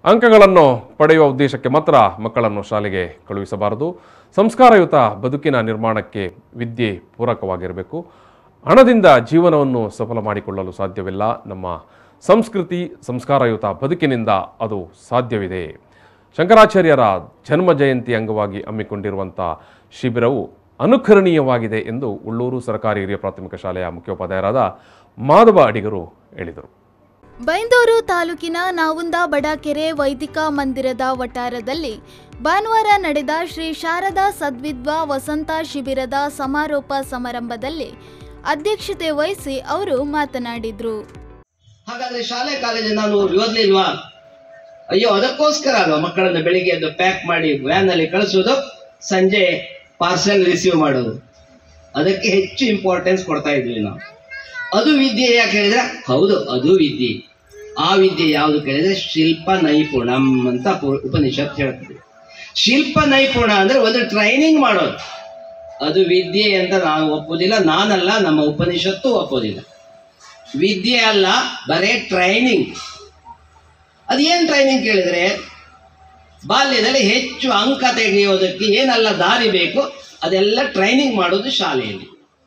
ಅಂಕಗಳನ್ನು ಪಡೆಯುವ ಉದ್ದೇಶಕ್ಕೆ ಮಾತ್ರ ಮಕ್ಕಳನ್ನು ಶಾಲೆಗೆ ಕಳುಹಿಸಬಾರದು ಸಂಸ್ಕಾರಯುತ ಬದುಕಿನ ನಿರ್ಮಾಣಕ್ಕೆ ವಿದ್ಯೆ ಪೂರಕವಾಗಿರಬೇಕು ಹಣದಿಂದ ಜೀವನವನ್ನು ಸಫಲ ಮಾಡಿಕೊಳ್ಳಲು ಸಾಧ್ಯವಿಲ್ಲ ನಮ್ಮ ಸಂಸ್ಕೃತಿ ಸಂಸ್ಕಾರಯುತ ಬದುಕಿನಿಂದ ಅದು ಸಾಧ್ಯವಿದೆ ಶಂಕರಾಚಾರ್ಯರ ಜನ್ಮ ಜಯಂತಿ ಅಂಗವಾಗಿ ಹಮ್ಮಿಕೊಂಡಿರುವಂಥ ಶಿಬಿರವು ಅನುಕರಣೀಯವಾಗಿದೆ ಎಂದು ಉಳ್ಳೂರು ಸರ್ಕಾರಿ ಹಿರಿಯ ಪ್ರಾಥಮಿಕ ಶಾಲೆಯ ಮುಖ್ಯೋಪಾಧ್ಯಾಯರಾದ ಮಾಧವ ಅಡಿಗರು ಹೇಳಿದರು ಬೈಂದೂರು ತಾಲೂಕಿನ ನಾವುಂದ ಬಡಾಕೆರೆ ವೈದಿಕ ಮಂದಿರದ ವಟಾರದಲ್ಲಿ ಭಾನುವಾರ ನಡೆದ ಶ್ರೀ ಶಾರದಾ ಸದ್ವಿದ್ವಾ ವಸಂತ ಶಿಬಿರದ ಸಮಾರೋಪ ಸಮಾರಂಭದಲ್ಲಿ ಅಧ್ಯಕ್ಷತೆ ವಹಿಸಿ ಅವರು ಮಾತನಾಡಿದರು ಹಾಗಾದ್ರೆ ಶಾಲೆ ಕಾಲೇಜು ನಾನು ಓದ್ಲಿಲ್ವಾ ಅಯ್ಯೋ ಅದಕ್ಕೋಸ್ಕರ ಅಲ್ವಾ ಮಕ್ಕಳನ್ನ ಬೆಳಿಗ್ಗೆ ಎದ್ದು ಪ್ಯಾಕ್ ಮಾಡಿ ವ್ಯಾನ್ ಅಲ್ಲಿ ಕಳಿಸೋದು ಸಂಜೆ ಪಾರ್ಸೆಲ್ ರಿಸೀವ್ ಮಾಡೋದು ಅದಕ್ಕೆ ಹೆಚ್ಚು ಇಂಪಾರ್ಟೆನ್ಸ್ ಕೊಡ್ತಾ ಇದ್ವಿ ನಾವು ಅದು ವಿದ್ಯೆ ಯಾಕೆ ಹೇಳಿದ್ರೆ ಹೌದು ಅದು ವಿದ್ಯೆ ಆ ವಿದ್ಯೆ ಯಾವುದು ಕೇಳಿದ್ರೆ ಶಿಲ್ಪ ನೈಪುಣಂ ಅಂತ ಪು- ಉಪನಿಷತ್ ಹೇಳ್ತದೆ ಶಿಲ್ಪ ನೈಪುಣ ಅಂದ್ರೆ ಒಂದು ಟ್ರೈನಿಂಗ್ ಮಾಡೋದು ಅದು ವಿದ್ಯೆ ಅಂತ ನಾನು ಒಪ್ಪೋದಿಲ್ಲ ನಾನಲ್ಲ ನಮ್ಮ ಉಪನಿಷತ್ತು ಒಪ್ಪೋದಿಲ್ಲ ವಿದ್ಯೆ ಅಲ್ಲ ಬರೇ ಟ್ರೈನಿಂಗ್ ಅದೇನು ಟ್ರೈನಿಂಗ್ ಕೇಳಿದ್ರೆ ಬಾಲ್ಯದಲ್ಲಿ ಹೆಚ್ಚು ಅಂಕ ತೆಗೆಯೋದಕ್ಕೆ ಏನೆಲ್ಲ ದಾರಿ ಬೇಕು ಅದೆಲ್ಲ ಟ್ರೈನಿಂಗ್ ಮಾಡೋದು ಶಾಲೆಯಲ್ಲಿ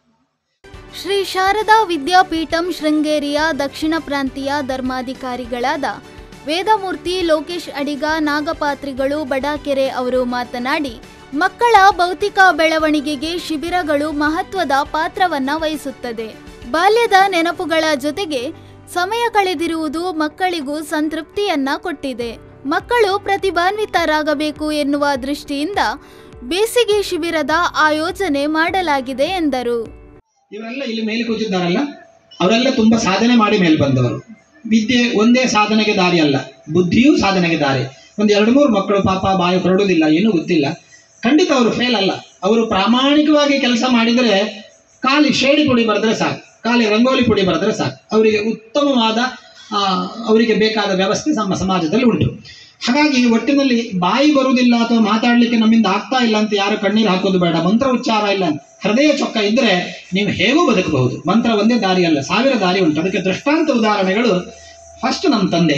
ಶ್ರೀ ಶಾರದಾ ವಿದ್ಯಾಪೀಠಂ ಶೃಂಗೇರಿಯ ದಕ್ಷಿಣ ಪ್ರಾಂತೀಯ ಧರ್ಮಾಧಿಕಾರಿಗಳಾದ ವೇದಮೂರ್ತಿ ಲೋಕೇಶ್ ಅಡಿಗ ನಾಗಪಾತ್ರಿಗಳು ಬಡಾಕೆರೆ ಅವರು ಮಾತನಾಡಿ ಮಕ್ಕಳ ಭೌತಿಕ ಬೆಳವಣಿಗೆಗೆ ಶಿಬಿರಗಳು ಮಹತ್ವದ ಪಾತ್ರವನ್ನ ವಹಿಸುತ್ತದೆ ಬಾಲ್ಯದ ನೆನಪುಗಳ ಜೊತೆಗೆ ಸಮಯ ಕಳೆದಿರುವುದು ಮಕ್ಕಳಿಗೂ ಸಂತೃಪ್ತಿಯನ್ನ ಕೊಟ್ಟಿದೆ ಮಕ್ಕಳು ಪ್ರತಿಭಾನ್ವಿತರಾಗಬೇಕು ಎನ್ನುವ ದೃಷ್ಟಿಯಿಂದ ಬೇಸಿಗೆ ಶಿಬಿರದ ಆಯೋಜನೆ ಮಾಡಲಾಗಿದೆ ಎಂದರು ಇವರೆಲ್ಲ ಇಲ್ಲಿ ಮೇಲೆ ಕೂತಿದ್ದಾರಲ್ಲ ಅವರೆಲ್ಲ ತುಂಬಾ ಸಾಧನೆ ಮಾಡಿ ಮೇಲೆ ಬಂದವರು ವಿದ್ಯೆ ಒಂದೇ ಸಾಧನೆಗೆ ದಾರಿ ಅಲ್ಲ ಬುದ್ಧಿಯೂ ಸಾಧನೆಗೆ ದಾರಿ ಒಂದು ಎರಡು ಮೂರು ಮಕ್ಕಳು ಪಾಪ ಬಾಯಿ ಹೊರಡುವುದಿಲ್ಲ ಏನೂ ಗೊತ್ತಿಲ್ಲ ಖಂಡಿತ ಅವರು ಫೇಲ್ ಅಲ್ಲ ಅವರು ಪ್ರಾಮಾಣಿಕವಾಗಿ ಕೆಲಸ ಮಾಡಿದರೆ ಖಾಲಿ ಶೇಡಿ ಪುಡಿ ಬರೆದ್ರೆ ಸಾಕು ಖಾಲಿ ರಂಗೋಲಿ ಪುಡಿ ಬರೆದ್ರೆ ಸಾಕು ಅವರಿಗೆ ಉತ್ತಮವಾದ ಆ, ಅವರಿಗೆ ಬೇಕಾದ ವ್ಯವಸ್ಥೆ ನಮ್ಮ ಸಮಾಜದಲ್ಲಿ ಉಂಟು ಹಾಗಾಗಿ ಒಟ್ಟಿನಲ್ಲಿ ಬಾಯಿ ಬರುವುದಿಲ್ಲ ಅಥವಾ ಮಾತಾಡಲಿಕ್ಕೆ ನಮ್ಮಿಂದ ಆಗ್ತಾ ಇಲ್ಲ ಅಂತ ಯಾರು ಕಣ್ಣೀರು ಹಾಕೋದು ಬೇಡ ಮಂತ್ರ ಉಚ್ಚಾರ ಇಲ್ಲ ಹೃದಯ ಚೊಕ್ಕ ಇದ್ರೆ ನೀವು ಹೇಗೂ ಬದುಕಬಹುದು ಮಂತ್ರ ಒಂದೇ ದಾರಿ ಅಲ್ಲ ಸಾವಿರ ದಾರಿ ಉಂಟು ಅದಕ್ಕೆ ದೃಷ್ಟಾಂತ ಉದಾಹರಣೆಗಳು ಫಸ್ಟ್ ನಮ್ಮ ತಂದೆ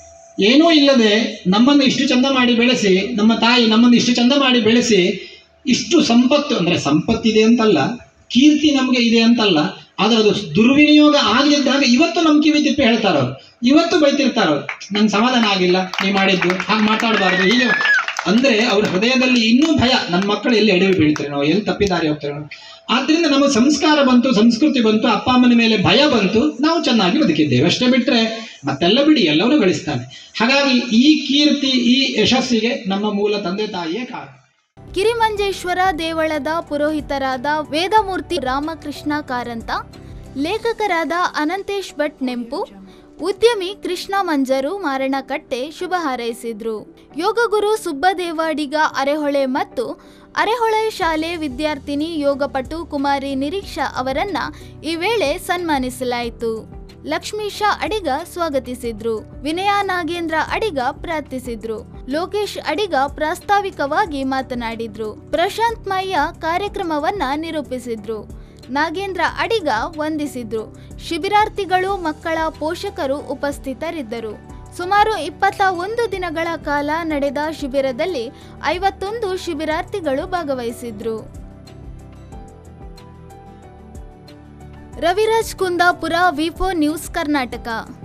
ಏನೂ ಇಲ್ಲದೆ ನಮ್ಮನ್ನು ಇಷ್ಟು ಚಂದ ಮಾಡಿ ಬೆಳೆಸಿ ನಮ್ಮ ತಾಯಿ ನಮ್ಮನ್ನು ಇಷ್ಟು ಚಂದ ಮಾಡಿ ಬೆಳೆಸಿ ಇಷ್ಟು ಸಂಪತ್ತು ಅಂದ್ರೆ ಸಂಪತ್ತಿದೆ ಅಂತಲ್ಲ ಕೀರ್ತಿ ನಮಗೆ ಇದೆ ಅಂತಲ್ಲ ಆದ್ರೆ ಅದು ದುರ್ವಿನಿಯೋಗ ಆಗದಿದ್ದಾಗ ಇವತ್ತು ನಮ್ಮ ಕಿವಿ ತಿಪ್ಪಿ ಹೇಳ್ತಾರ ಅವ್ರು ಇವತ್ತು ಬೈತಿರ್ತಾರ ಅವ್ರು ನಂಗೆ ಸಮಾಧಾನ ಆಗಿಲ್ಲ ನೀ ಮಾಡಿದ್ದು ಹಾಗೆ ಮಾತಾಡಬಾರ್ದು ಹೀಗೆ ಅಂದ್ರೆ ಅವ್ರ ಹೃದಯದಲ್ಲಿ ಇನ್ನೂ ಭಯ ನನ್ನ ಮಕ್ಕಳು ಎಲ್ಲಿ ಎಡವಿ ಬೀಳ್ತಾರೆ ನಾವು ಎಲ್ಲಿ ತಪ್ಪಿದಾರಿ ಹೋಗ್ತಾರೆ ನಾವು ಆದ್ರಿಂದ ನಮಗೆ ಸಂಸ್ಕಾರ ಬಂತು ಸಂಸ್ಕೃತಿ ಬಂತು ಅಪ್ಪ ಅಮ್ಮನ ಮೇಲೆ ಭಯ ಬಂತು ನಾವು ಚೆನ್ನಾಗಿ ಬದುಕಿದ್ದೇವೆ ಅಷ್ಟೇ ಬಿಟ್ರೆ ಮತ್ತೆಲ್ಲ ಬಿಡಿ ಎಲ್ಲವನ್ನೂ ಗಳಿಸ್ತಾನೆ ಹಾಗಾಗಿ ಈ ಕೀರ್ತಿ ಈ ಯಶಸ್ಸಿಗೆ ನಮ್ಮ ಮೂಲ ತಂದೆ ತಾಯಿಯೇ ಕಾರಣ ಕಿರಿಮಂಜೇಶ್ವರ ದೇವಳದ ಪುರೋಹಿತರಾದ ವೇದಮೂರ್ತಿ ರಾಮಕೃಷ್ಣ ಕಾರಂತ ಲೇಖಕರಾದ ಅನಂತೇಶ್ ಭಟ್ ನೆಂಪು ಉದ್ಯಮಿ ಕೃಷ್ಣ ಮಂಜರು ಮಾರಣಕಟ್ಟೆ ಶುಭ ಹಾರೈಸಿದ್ರು ಯೋಗಗುರು ಸುಬ್ಬದೇವಾಡಿಗ ಅರೆಹೊಳೆ ಮತ್ತು ಅರೆಹೊಳೆ ಶಾಲೆ ವಿದ್ಯಾರ್ಥಿನಿ ಯೋಗಪಟು ಕುಮಾರಿ ನಿರೀಕ್ಷಾ ಅವರನ್ನ ಈ ವೇಳೆ ಸನ್ಮಾನಿಸಲಾಯಿತು ಲಕ್ಷ್ಮೀಶ ಅಡಿಗ ಸ್ವಾಗತಿಸಿದ್ರು ವಿನಯ ನಾಗೇಂದ್ರ ಅಡಿಗ ಪ್ರಾರ್ಥಿಸಿದ್ರು ಲೋಕೇಶ್ ಅಡಿಗ ಪ್ರಾಸ್ತಾವಿಕವಾಗಿ ಮಾತನಾಡಿದ್ರು ಪ್ರಶಾಂತ್ ಮಯ್ಯ ಕಾರ್ಯಕ್ರಮವನ್ನ ನಿರೂಪಿಸಿದ್ರು ನಾಗೇಂದ್ರ ಅಡಿಗ ವಂದಿಸಿದ್ರು ಶಿಬಿರಾರ್ಥಿಗಳು ಮಕ್ಕಳ ಪೋಷಕರು ಉಪಸ್ಥಿತರಿದ್ದರು ಸುಮಾರು ಇಪ್ಪತ್ತ ಒಂದು ದಿನಗಳ ಕಾಲ ನಡೆದ ಶಿಬಿರದಲ್ಲಿ ಐವತ್ತೊಂದು ಶಿಬಿರಾರ್ಥಿಗಳು ಭಾಗವಹಿಸಿದ್ರು ರವಿರಾಜ್ ಕುಂದಾಪುರ ವಿಫೋ ನ್ಯೂಸ್ ಕರ್ನಾಟಕ